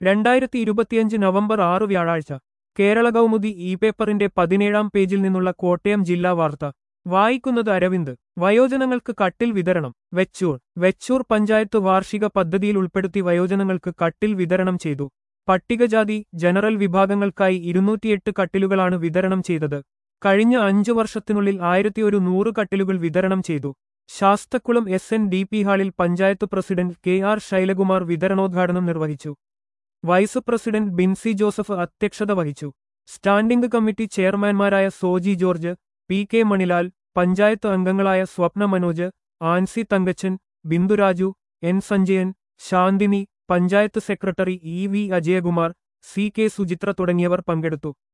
രണ്ടായിരത്തി ഇരുപത്തിയഞ്ച് നവംബർ ആറ് വ്യാഴാഴ്ച കേരള കൗമുദി ഇ പേപ്പറിന്റെ പതിനേഴാം പേജിൽ നിന്നുള്ള കോട്ടയം ജില്ലാ വാർത്ത വായിക്കുന്നത് അരവിന്ദ് വയോജനങ്ങൾക്ക് കട്ടിൽ വിതരണം വെച്ചൂർ വെച്ചൂർ പഞ്ചായത്ത് വാർഷിക പദ്ധതിയിൽ ഉൾപ്പെടുത്തി വയോജനങ്ങൾക്ക് കട്ടിൽ വിതരണം ചെയ്തു പട്ടികജാതി ജനറൽ വിഭാഗങ്ങൾക്കായി ഇരുന്നൂറ്റിയെട്ട് കട്ടിലുകളാണ് വിതരണം ചെയ്തത് കഴിഞ്ഞ അഞ്ചു വർഷത്തിനുള്ളിൽ ആയിരത്തി ഒരു നൂറ് കട്ടിലുകൾ വിതരണം ചെയ്തു Sasthamkulam S N D P ഹാളിൽ panchayat president K R Sailakumar വിതരണോദ്ഘാടനം നിർവഹിച്ചു വൈസ് പ്രസിഡന്റ് ബിൻസി ജോസഫ് അധ്യക്ഷത വഹിച്ചു സ്റ്റാൻഡിംഗ് കമ്മിറ്റി ചെയർമാൻമാരായ സോജി ജോർജ് പി കെ മണിലാൽ പഞ്ചായത്ത് അംഗങ്ങളായ Swapna Manoj Ancy Thankachan Binduraju N Sanjayan Shanthini panchayat secretary E V Ajayakumar C K Suchitra തുടങ്ങിയവർ പങ്കെടുത്തു